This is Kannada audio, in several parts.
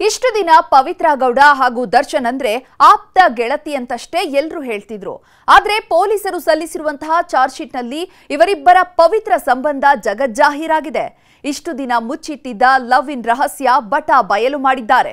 ಇಷ್ಟು ದಿನ ಪವಿತ್ರ ಗೌಡ ಹಾಗೂ ದರ್ಶನ್ ಅಂದ್ರೆ ಆಪ್ತ ಗೆಳತಿ ಅಂತಷ್ಟೇ ಎಲ್ರೂ ಹೇಳ್ತಿದ್ರು ಆದ್ರೆ ಪೊಲೀಸರು ಸಲ್ಲಿಸಿರುವಂತಹ ಚಾರ್ಜ್ ಶೀಟ್ನಲ್ಲಿ ಇವರಿಬ್ಬರ ಪವಿತ್ರ ಸಂಬಂಧ ಜಗಜ್ಜಾಹೀರಾಗಿದೆ ಇಷ್ಟು ದಿನ ಮುಚ್ಚಿಟ್ಟಿದ್ದ ಲವ್ ಇನ್ ರಹಸ್ಯ ಬಟ ಬಯಲು ಮಾಡಿದ್ದಾರೆ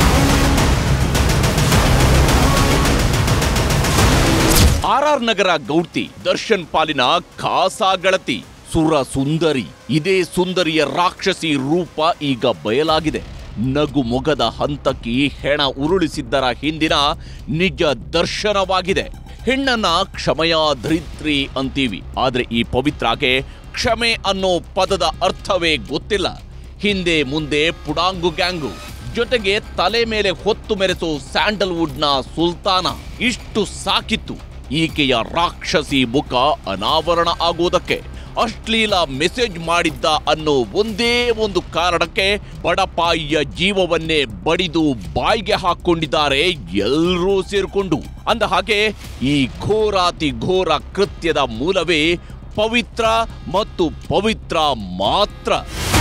ಆರ್ ಆರ್ ನಗರ ಗೌಡ್ತಿ ದರ್ಶನ್ ಪಾಲಿನ ಖಾಸಾ ಗೆಳತಿ ಸುರ ಸುಂದರಿ ಇದೇ ಸುಂದರಿಯ ರಾಕ್ಷಸಿ ರೂಪ ಈಗ ಬಯಲಾಗಿದೆ ನಗು ಮೊಗದ ಹಂತಕ್ಕೆ ಹೆಣ ಉರುಳಿಸಿದ್ದರ ಹಿಂದಿನ ನಿಜ ದರ್ಶನವಾಗಿದೆ ಹೆಣ್ಣನ್ನ ಕ್ಷಮೆಯ ಧರಿತ್ರಿ ಅಂತೀವಿ ಆದ್ರೆ ಈ ಪವಿತ್ರಾಗೆ ಕ್ಷಮೆ ಅನ್ನೋ ಪದದ ಅರ್ಥವೇ ಗೊತ್ತಿಲ್ಲ ಹಿಂದೆ ಮುಂದೆ ಪುಡಾಂಗು ಗ್ಯಾಂಗು ಜೊತೆಗೆ ತಲೆ ಮೇಲೆ ಹೊತ್ತು ಮೆರೆಸೋ ಸ್ಯಾಂಡಲ್ವುಡ್ನ ಸುಲ್ತಾನ ಇಷ್ಟು ಸಾಕಿತ್ತು ಈಕೆಯ ರಾಕ್ಷಸಿ ಮುಖ ಅನಾವರಣ ಆಗುವುದಕ್ಕೆ ಅಶ್ಲೀಲ ಮೆಸೇಜ್ ಮಾಡಿದ್ದ ಅನ್ನೋ ಒಂದೇ ಒಂದು ಕಾರಣಕ್ಕೆ ಬಡಪಾಯಿಯ ಜೀವವನ್ನೇ ಬಡಿದು ಬಾಯಿಗೆ ಹಾಕೊಂಡಿದ್ದಾರೆ ಎಲ್ಲರೂ ಸೇರಿಕೊಂಡು ಅಂದ ಹಾಗೆ ಈ ಘೋರಾತಿ ಘೋರ ಕೃತ್ಯದ ಮೂಲವೇ ಪವಿತ್ರ ಮತ್ತು ಪವಿತ್ರ ಮಾತ್ರ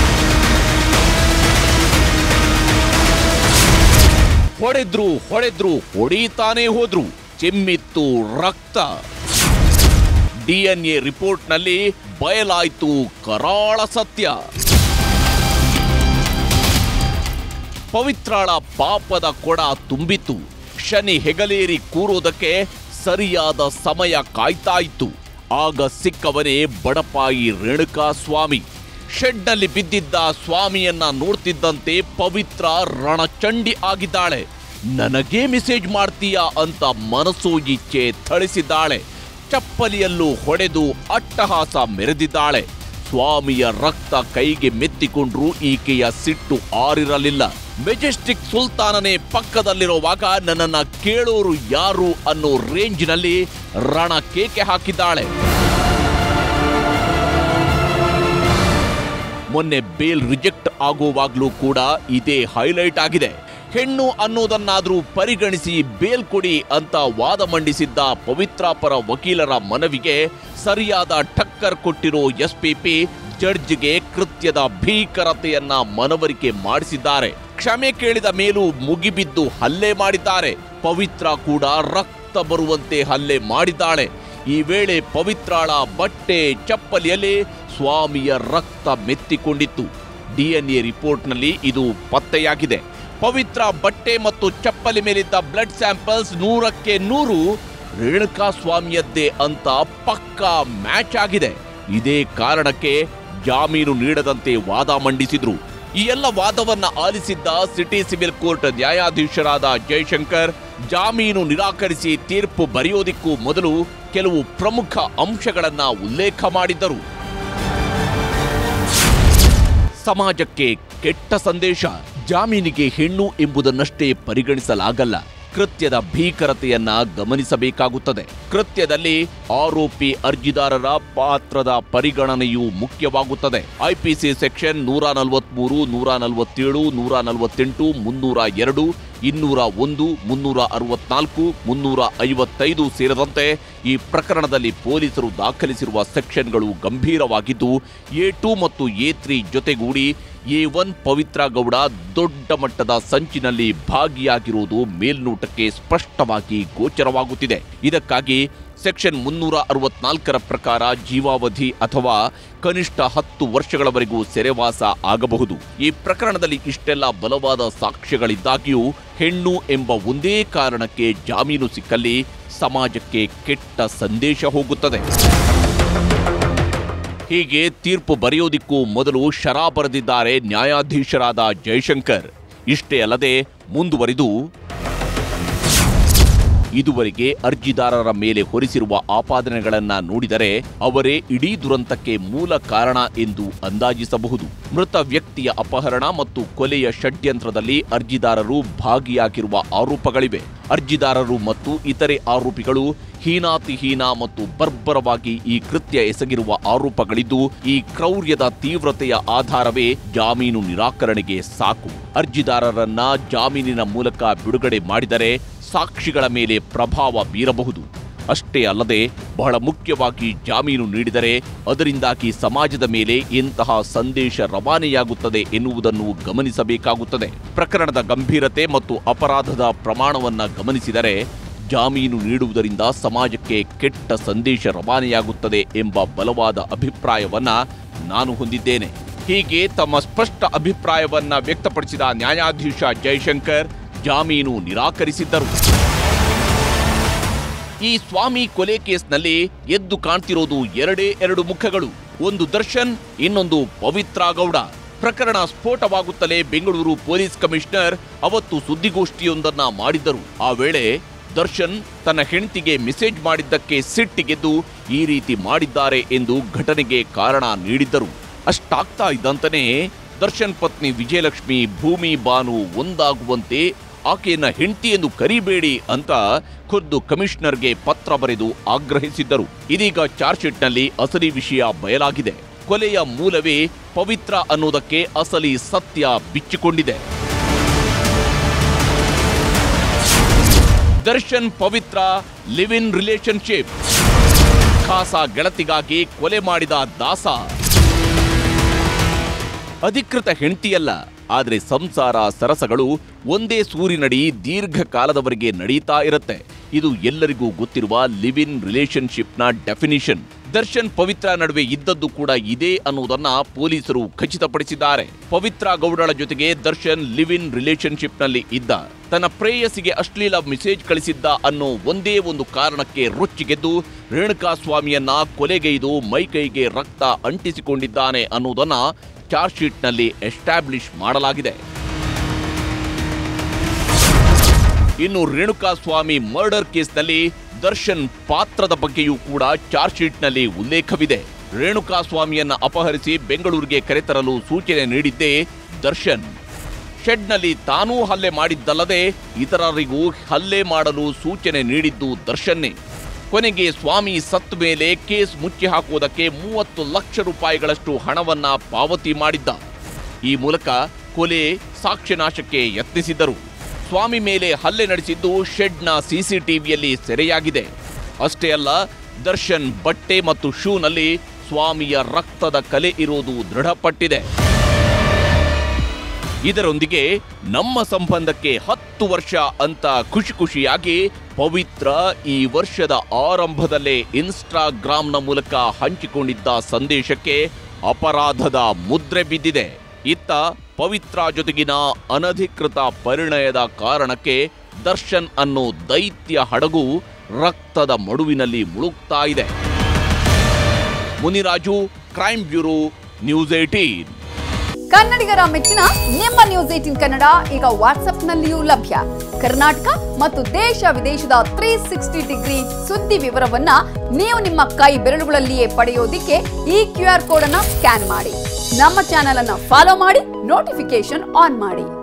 ಹೊಡೆದ್ರು ಹೊಡೆದ್ರು ಹೊಡೀತಾನೇ ಹೋದ್ರು ಚೆಮ್ಮಿತ್ತು ರಕ್ತ ಡಿಎನ್ಎ ರಿಪೋರ್ಟ್ನಲ್ಲಿ ಬಯಲಾಯ್ತು ಕರಾಳ ಸತ್ಯ ಪವಿತ್ರಾಳ ಪಾಪದ ಕೊಡ ತುಂಬಿತ್ತು ಶನಿ ಹೆಗಲೇರಿ ಕೂರೋದಕ್ಕೆ ಸರಿಯಾದ ಸಮಯ ಕಾಯ್ತಾ ಇತ್ತು ಆಗ ಸಿಕ್ಕವನೇ ಬಡಪಾಯಿ ರೇಣುಕಾ ಸ್ವಾಮಿ ಶೆಡ್ನಲ್ಲಿ ಬಿದ್ದಿದ್ದ ಸ್ವಾಮಿಯನ್ನ ನೋಡ್ತಿದ್ದಂತೆ ಪವಿತ್ರ ರಣಚಂಡಿ ಆಗಿದ್ದಾಳೆ ನನಗೇ ಮೆಸೇಜ್ ಮಾಡ್ತೀಯಾ ಅಂತ ಮನಸ್ಸು ಇಚ್ಛೆ ಥಳಿಸಿದ್ದಾಳೆ ಚಪ್ಪಲಿಯಲ್ಲೂ ಹೊಡೆದು ಅಟ್ಟಹಾಸ ಮೆರೆದಿದ್ದಾಳೆ ಸ್ವಾಮಿಯ ರಕ್ತ ಕೈಗೆ ಮೆತ್ತಿಕೊಂಡ್ರೂ ಈಕೆಯ ಸಿಟ್ಟು ಆರಿರಲಿಲ್ಲ ಮೆಜೆಸ್ಟಿಕ್ ಸುಲ್ತಾನನೇ ಪಕ್ಕದಲ್ಲಿರುವಾಗ ನನ್ನನ್ನ ಕೇಳೋರು ಯಾರು ಅನ್ನೋ ರೇಂಜ್ನಲ್ಲಿ ರಣ ಕೇಕೆ ಹಾಕಿದ್ದಾಳೆ ಮೊನ್ನೆ ಬೇಲ್ ರಿಜೆಕ್ಟ್ ಆಗುವಾಗ್ಲೂ ಕೂಡ ಇದೇ ಹೈಲೈಟ್ ಆಗಿದೆ ಹೆಣ್ಣು ಅನ್ನೋದನ್ನಾದ್ರೂ ಪರಿಗಣಿಸಿ ಬೇಲ್ ಕೊಡಿ ಅಂತ ವಾದ ಮಂಡಿಸಿದ್ದ ಪವಿತ್ರ ಪರ ವಕೀಲರ ಮನವಿಗೆ ಸರಿಯಾದ ಟಕ್ಕರ್ ಕೊಟ್ಟಿರೋ ಎಸ್ಪಿಪಿ ಜಡ್ಜ್ಗೆ ಕೃತ್ಯದ ಭೀಕರತೆಯನ್ನ ಮನವರಿಕೆ ಮಾಡಿಸಿದ್ದಾರೆ ಕ್ಷಮೆ ಕೇಳಿದ ಮೇಲೂ ಮುಗಿಬಿದ್ದು ಹಲ್ಲೆ ಮಾಡಿದ್ದಾರೆ ಪವಿತ್ರ ಕೂಡ ರಕ್ತ ಬರುವಂತೆ ಹಲ್ಲೆ ಮಾಡಿದ್ದಾಳೆ ಈ ವೇಳೆ ಪವಿತ್ರಾಳ ಬಟ್ಟೆ ಚಪ್ಪಲಿಯಲ್ಲಿ ಸ್ವಾಮಿಯ ರಕ್ತ ಮೆತ್ತಿಕೊಂಡಿತ್ತು ಡಿಎನ್ಎ ರಿಪೋರ್ಟ್ನಲ್ಲಿ ಇದು ಪತ್ತೆಯಾಗಿದೆ ಪವಿತ್ರ ಬಟ್ಟೆ ಮತ್ತು ಚಪ್ಪಲಿ ಮೇಲಿದ್ದ ಬ್ಲಡ್ ಸ್ಯಾಂಪಲ್ಸ್ ನೂರಕ್ಕೆ ನೂರು ರೇಣುಕಾ ಸ್ವಾಮಿಯದ್ದೇ ಅಂತ ಪಕ್ಕಾ ಮ್ಯಾಚ್ ಆಗಿದೆ ಇದೇ ಕಾರಣಕ್ಕೆ ಜಾಮೀನು ನೀಡದಂತೆ ವಾದ ಮಂಡಿಸಿದ್ರು ಈ ಎಲ್ಲ ವಾದವನ್ನ ಆಲಿಸಿದ್ದ ಸಿಟಿ ಸಿವಿಲ್ ಕೋರ್ಟ್ ನ್ಯಾಯಾಧೀಶರಾದ ಜಯಶಂಕರ್ ಜಾಮೀನು ನಿರಾಕರಿಸಿ ತೀರ್ಪು ಬರೆಯೋದಿಕ್ಕೂ ಮೊದಲು ಕೆಲವು ಪ್ರಮುಖ ಅಂಶಗಳನ್ನ ಉಲ್ಲೇಖ ಮಾಡಿದ್ದರು ಸಮಾಜಕ್ಕೆ ಕೆಟ್ಟ ಸಂದೇಶ ಜಾಮೀನಿಗೆ ಹೆಣ್ಣು ಎಂಬುದನ್ನಷ್ಟೇ ಪರಿಗಣಿಸಲಾಗಲ್ಲ ಕೃತ್ಯದ ಭೀಕರತೆಯನ್ನ ಗಮನಿಸಬೇಕಾಗುತ್ತದೆ ಕೃತ್ಯದಲ್ಲಿ ಆರೋಪಿ ಅರ್ಜಿದಾರರ ಪಾತ್ರದ ಪರಿಗಣನೆಯು ಮುಖ್ಯವಾಗುತ್ತದೆ ಐಪಿಸಿ ಸೆಕ್ಷನ್ ನೂರ ನಲವತ್ಮೂರು ನೂರ ನಲವತ್ತೇಳು ನೂರ ನಲವತ್ತೆಂಟು ಮುನ್ನೂರ ಎರಡು ಇನ್ನೂರ ಒಂದು ಮುನ್ನೂರ ಅರವತ್ನಾಲ್ಕು ಮುನ್ನೂರ ಐವತ್ತೈದು ಸೇರಿದಂತೆ ಈ ಪ್ರಕರಣದಲ್ಲಿ ಪೊಲೀಸರು ದಾಖಲಿಸಿರುವ ಸೆಕ್ಷನ್ಗಳು ಗಂಭೀರವಾಗಿದ್ದು ಎ ಟು ಮತ್ತು ಎ ತ್ರೀ ಜೊತೆಗೂಡಿ ಎ ಒನ್ ಪವಿತ್ರ ಗೌಡ ದೊಡ್ಡ ಮಟ್ಟದ ಸಂಚಿನಲ್ಲಿ ಭಾಗಿಯಾಗಿರುವುದು ಮೇಲ್ನೋಟಕ್ಕೆ ಸ್ಪಷ್ಟವಾಗಿ ಗೋಚರವಾಗುತ್ತಿದೆ ಇದಕ್ಕಾಗಿ ಸೆಕ್ಷನ್ ಮುನ್ನೂರ ಅರವತ್ನಾಲ್ಕರ ಪ್ರಕಾರ ಜೀವಾವಧಿ ಅಥವಾ ಕನಿಷ್ಠ ಹತ್ತು ವರ್ಷಗಳವರೆಗೂ ಸೆರೆವಾಸ ಆಗಬಹುದು ಈ ಪ್ರಕರಣದಲ್ಲಿ ಇಷ್ಟೆಲ್ಲ ಬಲವಾದ ಸಾಕ್ಷ್ಯಗಳಿದ್ದಾಗ್ಯೂ ಹೆಣ್ಣು ಎಂಬ ಒಂದೇ ಕಾರಣಕ್ಕೆ ಜಾಮೀನು ಸಿಕ್ಕಲ್ಲಿ ಸಮಾಜಕ್ಕೆ ಕೆಟ್ಟ ಸಂದೇಶ ಹೋಗುತ್ತದೆ ಹೀಗೆ ತೀರ್ಪು ಬರೆಯೋದಿಕ್ಕೂ ಮೊದಲು ಶರಾ ಬರೆದಿದ್ದಾರೆ ನ್ಯಾಯಾಧೀಶರಾದ ಜಯಶಂಕರ್ ಇಷ್ಟೇ ಅಲ್ಲದೆ ಮುಂದುವರಿದು ಇದುವರೆಗೆ ಅರ್ಜಿದಾರರ ಮೇಲೆ ಹೊರಿಸಿರುವ ಆಪಾದನೆಗಳನ್ನ ನೋಡಿದರೆ ಅವರೇ ಇಡೀ ದುರಂತಕ್ಕೆ ಮೂಲ ಕಾರಣ ಎಂದು ಅಂದಾಜಿಸಬಹುದು ಮೃತ ವ್ಯಕ್ತಿಯ ಅಪಹರಣ ಮತ್ತು ಕೊಲೆಯ ಷಡ್ಯಂತ್ರದಲ್ಲಿ ಅರ್ಜಿದಾರರು ಭಾಗಿಯಾಗಿರುವ ಆರೋಪಗಳಿವೆ ಅರ್ಜಿದಾರರು ಮತ್ತು ಇತರೆ ಆರೋಪಿಗಳು ಹೀನಾತಿಹೀನ ಮತ್ತು ಬರ್ಬರವಾಗಿ ಈ ಕೃತ್ಯ ಎಸಗಿರುವ ಆರೋಪಗಳಿದ್ದು ಈ ಕ್ರೌರ್ಯದ ತೀವ್ರತೆಯ ಆಧಾರವೇ ಜಾಮೀನು ನಿರಾಕರಣೆಗೆ ಸಾಕು ಅರ್ಜಿದಾರರನ್ನ ಜಾಮೀನಿನ ಮೂಲಕ ಬಿಡುಗಡೆ ಮಾಡಿದರೆ ಸಾಕ್ಷಿಗಳ ಮೇಲೆ ಪ್ರಭಾವ ಬೀರಬಹುದು ಅಷ್ಟೇ ಅಲ್ಲದೆ ಬಹಳ ಮುಖ್ಯವಾಗಿ ಜಾಮೀನು ನೀಡಿದರೆ ಅದರಿಂದಾಗಿ ಸಮಾಜದ ಮೇಲೆ ಎಂತಹ ಸಂದೇಶ ರವಾನೆಯಾಗುತ್ತದೆ ಎನ್ನುವುದನ್ನು ಗಮನಿಸಬೇಕಾಗುತ್ತದೆ ಪ್ರಕರಣದ ಗಂಭೀರತೆ ಮತ್ತು ಅಪರಾಧದ ಪ್ರಮಾಣವನ್ನ ಗಮನಿಸಿದರೆ ಜಾಮೀನು ನೀಡುವುದರಿಂದ ಸಮಾಜಕ್ಕೆ ಕೆಟ್ಟ ಸಂದೇಶ ರವಾನೆಯಾಗುತ್ತದೆ ಎಂಬ ಬಲವಾದ ಅಭಿಪ್ರಾಯವನ್ನ ನಾನು ಹೊಂದಿದ್ದೇನೆ ಹೀಗೆ ತಮ್ಮ ಸ್ಪಷ್ಟ ಅಭಿಪ್ರಾಯವನ್ನ ವ್ಯಕ್ತಪಡಿಸಿದ ನ್ಯಾಯಾಧೀಶ ಜಯಶಂಕರ್ ಜಾಮೀನು ನಿರಾಕರಿಸಿದ್ದರು ಈ ಸ್ವಾಮಿ ಕೊಲೆ ಕೇಸ್ನಲ್ಲಿ ಎದ್ದು ಕಾಣ್ತಿರೋದು ಎರಡೇ ಎರಡು ಮುಖಗಳು ಒಂದು ದರ್ಶನ್ ಇನ್ನೊಂದು ಪವಿತ್ರ ಗೌಡ ಪ್ರಕರಣ ಸ್ಫೋಟವಾಗುತ್ತಲೇ ಬೆಂಗಳೂರು ಪೊಲೀಸ್ ಕಮಿಷನರ್ ಅವತ್ತು ಸುದ್ದಿಗೋಷ್ಠಿಯೊಂದನ್ನ ಮಾಡಿದ್ದರು ಆ ವೇಳೆ ದರ್ಶನ್ ತನ್ನ ಹೆಂಡತಿಗೆ ಮೆಸೇಜ್ ಮಾಡಿದ್ದಕ್ಕೆ ಸಿಟ್ಟಿಗೆದ್ದು ಈ ರೀತಿ ಮಾಡಿದ್ದಾರೆ ಎಂದು ಘಟನೆಗೆ ಕಾರಣ ನೀಡಿದ್ದರು ಅಷ್ಟಾಗ್ತಾ ಇದ್ದಂತನೇ ದರ್ಶನ್ ಪತ್ನಿ ವಿಜಯಲಕ್ಷ್ಮಿ ಭೂಮಿ ಬಾನು ಒಂದಾಗುವಂತೆ ಆಕೆಯನ್ನ ಹೆಂಡತಿ ಎಂದು ಕರಿಬೇಡಿ ಅಂತ ಖುದ್ದು ಕಮಿಷನರ್ಗೆ ಪತ್ರ ಬರೆದು ಆಗ್ರಹಿಸಿದ್ದರು ಇದೀಗ ಚಾರ್ಜ್ ಶೀಟ್ನಲ್ಲಿ ಅಸಲಿ ವಿಷಯ ಬಯಲಾಗಿದೆ ಕೊಲೆಯ ಮೂಲವೇ ಪವಿತ್ರ ಅನ್ನೋದಕ್ಕೆ ಅಸಲಿ ಸತ್ಯ ಬಿಚ್ಚಿಕೊಂಡಿದೆ Darshan Pavithra live in relationship ಖಾಸ ಗೆಳತಿಗಾಗಿ ಕೊಲೆ ಮಾಡಿದ ದಾಸ ಅಧಿಕೃತ ಹೆಂಡತಿಯಲ್ಲ ಆದರೆ ಸಂಸಾರ ಸರಸಗಳು ಒಂದೇ ಸೂರಿನಡಿ ದೀರ್ಘಕಾಲದವರೆಗೆ ನಡೀತಾ ಇರುತ್ತೆ ಇದು ಎಲ್ಲರಿಗೂ ಗೊತ್ತಿರುವ ಲಿವ್ ಇನ್ ರಿಲೇಶನ್ಶಿಪ್ನ ಡೆಫಿನಿಷನ್ ದರ್ಶನ್ ಪವಿತ್ರ ನಡುವೆ ಇದ್ದದ್ದು ಕೂಡ ಇದೇ ಅನ್ನುವುದನ್ನ ಪೊಲೀಸರು ಖಚಿತಪಡಿಸಿದ್ದಾರೆ ಪವಿತ್ರ ಗೌಡಳ ಜೊತೆಗೆ ದರ್ಶನ್ ಲಿವ್ ಇನ್ ರಿಲೇಶನ್ಶಿಪ್ನಲ್ಲಿ ಇದ್ದ ತನ್ನ ಪ್ರೇಯಸಿಗೆ ಅಶ್ಲೀಲ ಮೆಸೇಜ್ ಕಳಿಸಿದ್ದ ಅನ್ನೋ ಒಂದೇ ಒಂದು ಕಾರಣಕ್ಕೆ ರೊಚ್ಚಿಗೆದ್ದು ರೇಣುಕಾ ಸ್ವಾಮಿಯನ್ನ ಕೊಲೆಗೈದು ಮೈಕೈಗೆ ರಕ್ತ ಅಂಟಿಸಿಕೊಂಡಿದ್ದಾನೆ ಅನ್ನುವುದನ್ನ ಚಾರ್ಜ್ ಶೀಟ್ನಲ್ಲಿ ಎಸ್ಟಾಬ್ಲಿಷ್ ಮಾಡಲಾಗಿದೆ ಇನ್ನು ರೇಣುಕಾ ಸ್ವಾಮಿ ಮರ್ಡರ್ ಕೇಸ್ನಲ್ಲಿ ದರ್ಶನ್ ಪಾತ್ರದ ಬಗ್ಗೆಯೂ ಕೂಡ ಚಾರ್ಜ್ ಶೀಟ್ನಲ್ಲಿ ಉಲ್ಲೇಖವಿದೆ ರೇಣುಕಾ ಸ್ವಾಮಿಯನ್ನ ಅಪಹರಿಸಿ ಬೆಂಗಳೂರಿಗೆ ಕರೆತರಲು ಸೂಚನೆ ನೀಡಿದ್ದೇ ದರ್ಶನ್ ಶೆಡ್ನಲ್ಲಿ ತಾನೂ ಹಲ್ಲೆ ಮಾಡಿದ್ದಲ್ಲದೆ ಇತರರಿಗೂ ಹಲ್ಲೆ ಮಾಡಲು ಸೂಚನೆ ನೀಡಿದ್ದು ದರ್ಶನ್ನೇ ಕೊನೆಗೆ ಸ್ವಾಮಿ ಸತ್ತ ಮೇಲೆ ಕೇಸ್ ಮುಚ್ಚಿ ಹಾಕುವುದಕ್ಕೆ ಮೂವತ್ತು ಲಕ್ಷ ರೂಪಾಯಿಗಳಷ್ಟು ಹಣವನ್ನ ಪಾವತಿ ಮಾಡಿದ್ದ ಈ ಮೂಲಕ ಕೊಲೆ ಸಾಕ್ಷ್ಯನಾಶಕ್ಕೆ ಯತ್ನಿಸಿದ್ದರು ಸ್ವಾಮಿ ಮೇಲೆ ಹಲ್ಲೆ ನಡೆಸಿದ್ದು ಶೆಡ್ನ ಸಿಸಿಟಿವಿಯಲ್ಲಿ ಸೆರೆಯಾಗಿದೆ ಅಷ್ಟೇ ಅಲ್ಲ ದರ್ಶನ್ ಬಟ್ಟೆ ಮತ್ತು ಶೂನಲ್ಲಿ ಸ್ವಾಮಿಯ ರಕ್ತದ ಕಲೆ ಇರುವುದು ದೃಢಪಟ್ಟಿದೆ ಇದರೊಂದಿಗೆ ನಮ್ಮ ಸಂಬಂಧಕ್ಕೆ ಹತ್ತು ವರ್ಷ ಅಂತ ಖುಷಿ ಖುಷಿಯಾಗಿ ಪವಿತ್ರ ಈ ವರ್ಷದ ಆರಂಭದಲ್ಲೇ ಇನ್ಸ್ಟಾಗ್ರಾಂನ ಮೂಲಕ ಹಂಚಿಕೊಂಡಿದ್ದ ಸಂದೇಶಕ್ಕೆ ಅಪರಾಧದ ಮುದ್ರೆ ಬಿದ್ದಿದೆ ಇತ್ತ ಪವಿತ್ರ ಜೊತೆಗಿನ ಅನಧಿಕೃತ ಪರಿಣಯದ ಕಾರಣಕ್ಕೆ ದರ್ಶನ್ ಅನ್ನೋ ದೈತ್ಯ ಹಡಗು ರಕ್ತದ ಮಡುವಿನಲ್ಲಿ ಮುಳುಗ್ತಾ ಇದೆ Muniraju crime bureau news eighteen ಕನ್ನಡಿಗರ ಮೆಚ್ಚಿನ ನಿಮ್ಮ ನ್ಯೂಸ್ ಏಟಿನ್ ಕನ್ನಡ ಈಗ ವಾಟ್ಸ್ಆಪ್ನಲ್ಲಿಯೂ ಲಭ್ಯ ಕರ್ನಾಟಕ ಮತ್ತು ದೇಶ ವಿದೇಶದ ತ್ರೀ ಸಿಕ್ಸ್ಟಿ ಡಿಗ್ರಿ ಸುದ್ದಿ ವಿವರವನ್ನ ನೀವು ನಿಮ್ಮ ಕೈ ಬೆರಳುಗಳಲ್ಲಿಯೇ ಪಡೆಯೋದಿಕ್ಕೆ ಈ ಕ್ಯೂ ಆರ್ ಕೋಡ್ ಅನ್ನ ಸ್ಕ್ಯಾನ್ ಮಾಡಿ ನಮ್ಮ ಚಾನೆಲ್ ಅನ್ನ ಫಾಲೋ ಮಾಡಿ ನೋಟಿಫಿಕೇಶನ್ ಆನ್ ಮಾಡಿ